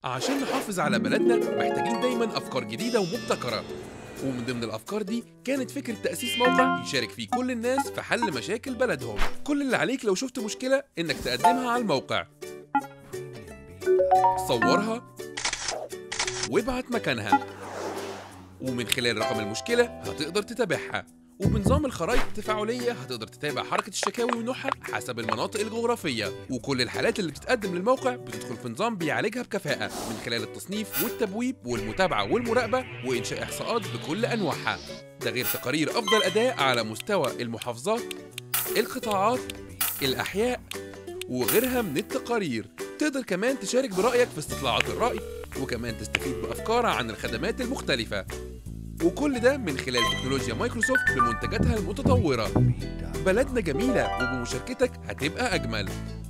عشان نحافظ على بلدنا محتاجين دايما أفكار جديدة ومبتكرة ومن ضمن الأفكار دي كانت فكرة تأسيس موقع يشارك فيه كل الناس في حل مشاكل بلدهم كل اللي عليك لو شفت مشكلة إنك تقدمها على الموقع صورها وابعت مكانها ومن خلال رقم المشكلة هتقدر تتابعها وبنظام الخرائط التفاعلية هتقدر تتابع حركة الشكاوي ونوعها حسب المناطق الجغرافية وكل الحالات اللي بتتقدم للموقع بتدخل في نظام بيعالجها بكفاءة من خلال التصنيف والتبويب والمتابعة والمراقبة وإنشاء إحصاءات بكل أنواعها ده غير تقارير أفضل أداء على مستوى المحافظات القطاعات الأحياء وغيرها من التقارير تقدر كمان تشارك برأيك في استطلاعات الرأي وكمان تستفيد بأفكار عن الخدمات المختلفة وكل ده من خلال تكنولوجيا مايكروسوفت بمنتجاتها المتطورة بلدنا جميلة وبمشاركتك هتبقى أجمل